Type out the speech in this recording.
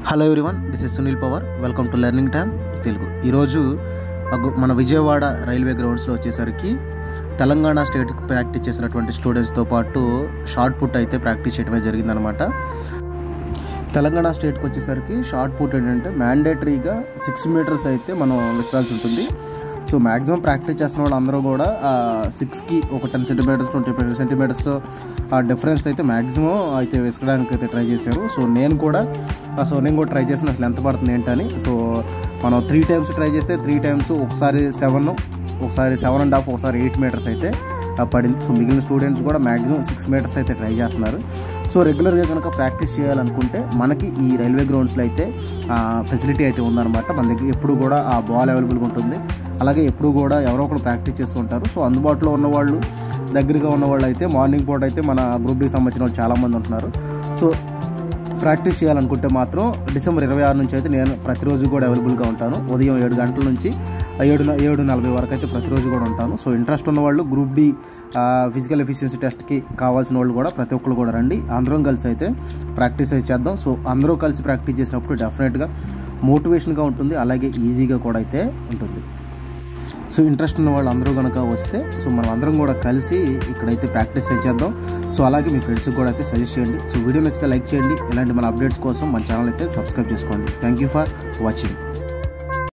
hello everyone this is Sunil Pawar welcome to learning time Telugu ఈరోజు అగు- మన విజయవాడ రైల్వే గ్రౌండ్స్లో వచ్చేసరికి తెలంగాణ స్టేట్ ప్రాక్టీస్ చేసినటువంటి స్టూడెంట్స్తో పాటు షార్ట్ పుట్ అయితే ప్రాక్టీస్ చేయడమే జరిగిందనమాట తెలంగాణ స్టేట్కి వచ్చేసరికి షార్ట్ పుట్ ఏంటంటే మ్యాండేటరీగా సిక్స్ మీటర్స్ అయితే మనం విసరాల్సి ఉంటుంది సో మ్యాక్సిమం ప్రాక్టీస్ చేస్తున్న వాళ్ళు అందరూ కూడా సిక్స్కి ఒక ten centimetres twenty five centimetres ఆ డిఫరెన్స్ అయితే మ్యాక్సిమం అయితే విసకడానికి అయితే ట్రై చేశారు సో నేను కూడా సో నేను కూడా ట్రై చేసిన అసలు ఎంత పడుతుంది ఏంటని సో మనం త్రీ టైమ్స్ ట్రై చేస్తే త్రీ టైమ్స్ ఒకసారి సెవెన్ ఒకసారి సెవెన్ అండ్ హాఫ్ ఒకసారి ఎయిట్ మీటర్స్ అయితే ఆ, పడింది సో మిగిలిన స్టూడెంట్స్ కూడా మ్యాక్సిమం సిక్స్ మీటర్స్ అయితే ట్రై చేస్తున్నారు సో రెగ్యులర్గా కనుక ప్రాక్టీస్ చేయాలనుకుంటే మనకి ఈ రైల్వే గ్రౌండ్స్లో అయితే ఫెసిలిటీ అయితే ఉందన్నమాట మన దగ్గర ఎప్పుడు కూడా ఆ బాల్ అవైలబుల్గా ఉంటుంది అలాగే ఎప్పుడు కూడా ఎవరో ఒకరు ప్రాక్టీస్ చేస్తూ ఉంటారు సో అందుబాటులో ఉన్న వాళ్ళు దగ్గరగా ఉన్న వాళ్ళు అయితే మార్నింగ్ పూట అయితే మన గ్రూప్ డి సంబంధించిన వాళ్ళు చాలామంది ఉంటున్నారు సో ప్రాక్టీస్ చేయాలనుకుంటే మాత్రం డిసెంబర్ ఇరవై ఆరు నుంచి అయితే నేను ప్రతిరోజు కూడా అవైలబుల్గా ఉంటాను ఉదయం ఏడు గంటల నుంచి ఏడు ఏడు నలభై వరకు అయితే ప్రతిరోజు కూడా ఉంటాను సో ఇంట్రెస్ట్ ఉన్న వాళ్ళు గ్రూప్ డి ఫిజికల్ ఎఫిషియన్సీ టెస్ట్కి కావాల్సిన వాళ్ళు కూడా ప్రతి ఒక్కరు కూడా రండి అందరం కలిసి అయితే ప్రాక్టీస్ అయితే చేద్దాం సో అందరూ కలిసి ప్రాక్టీస్ చేసినప్పుడు డెఫినెట్గా మోటివేషన్గా ఉంటుంది అలాగే ఈజీగా కూడా అయితే ఉంటుంది సో ఇంట్రెస్ట్ ఉన్న వాళ్ళు అందరూ కనుక వస్తే సో మనం అందరం కూడా కలిసి ఇక్కడైతే ప్రాక్టీస్ చేద్దాం సో అలాగే మీ ఫ్రెండ్స్కి కూడా అయితే సజెస్ట్ చేయండి సో వీడియో నచ్చితే లైక్ చేయండి ఇలాంటి మన అప్డేట్స్ కోసం మన ఛానల్ అయితే సబ్స్క్రైబ్ చేసుకోండి థ్యాంక్ యూ ఫర్ వాచింగ్